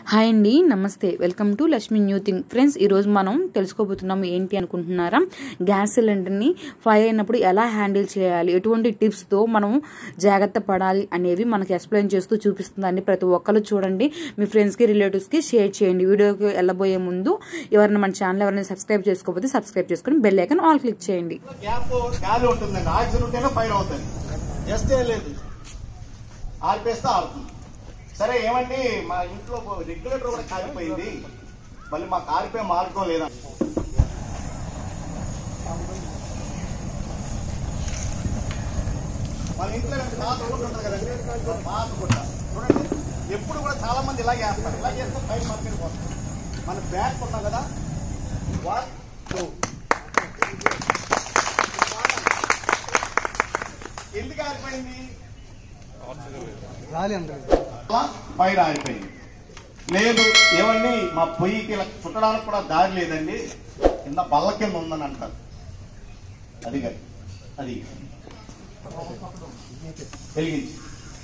hi అండి నమస్తే welcome to Lakshmi new thing friends ఈరోజు మనం తెలుసుకోబోతున్నాం ఏంటి అనుకుంటున్నారా గ్యాస్ సిలిండర్ని ఫైర్ అయినప్పుడు ఎలా హ్యాండిల్ చేయాలి ఎటువంటి టిప్స్తో మనం జాగ్రత్త పడాలి అనేవి మనకి ఎక్స్ప్లెయిన్ చేస్తూ చూపిస్తుందండి ప్రతి ఒక్కరు చూడండి మీ ఫ్రెండ్స్కి రిలేటివ్స్కి షేర్ చేయండి వీడియోకి వెళ్ళబోయే ముందు ఎవరైనా మన ఛానల్ ఎవరైనా సబ్స్క్రైబ్ చేసుకోకపోతే సబ్స్క్రైబ్ చేసుకొని బెల్ ఐకన్ ఆల్ క్లిక్ చేయండి గ్యాప్ గాలి ఉంటుందండి ఆక్సిజన్ ఉంటేనే ఫైర్ అవుతుంది జస్ట్ ఏం లేదు ఆర్పేస్తే ఆరుతుంది సరే ఏమండి మా ఇంట్లో రెగ్యులేటర్ కూడా కాలిపోయింది మళ్ళీ మాకు ఆరిపోయే మార్గం లేదా మన ఇంట్లో రెండు పాత గుడ్డ ఉంటుంది కదండి పాత గుడ్డ చూడండి ఎప్పుడు కూడా చాలా మంది ఇలాగే వేస్తారు ఇలా చేస్తే ఫైర్ మార్కెట్ పోతుంది మన బ్యాగ్ ఉన్నాం కదా వన్ టూ ఎందుకు ఆరిపోయింది గాలి అందలేదు అలా ఫైర్ ఆరిపోయింది లేదు ఏమండి మా పొయ్యికి ఇలా చుట్టడానికి కూడా దారి లేదండి కింద బల్ల కింద ఉందని అంటారు అది కాదు అది వెలిగించి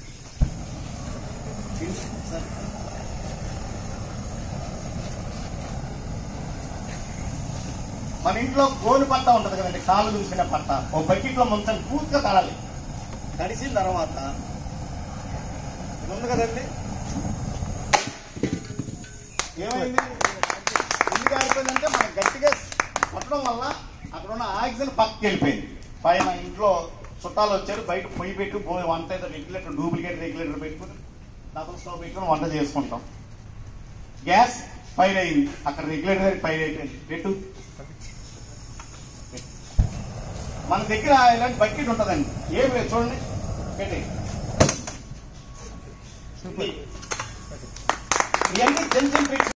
మన ఇంట్లో గోలు పట్ట ఉంటది కదండి కాలు చూసిన పట్ట ఓ బకెట్లో ముంచం పూర్తిగా తడాలి తడిసిన తర్వాత ఇది ఉంది కదండి ఏమైంది ఎందుకు ఆగిపోయిందంటే మనం గట్టిగా కొట్టడం వల్ల అక్కడ ఉన్న ఆక్సిజన్ పక్కకి వెళ్ళిపోయింది పైన ఇంట్లో చుట్టాలు వచ్చారు బయట పొయ్యి పెట్టి పోయి వంట ఏదో రెగ్యులేటర్ డూప్లికేట్ రెగ్యులేటర్ పెట్టుకుని డబుల్ స్టవ్ పెట్టుకుని వంట చేసుకుంటాం గ్యాస్ ఫైర్ అయింది అక్కడ రెగ్యులేటర్ ఫైర్ అయిపోయింది పెట్టు మన దగ్గర ఇలాంటి బకెట్ ఉంటుందండి ఏం లేదు చూడండి పెట్టి ఇవన్నీ చిన్న చిన్న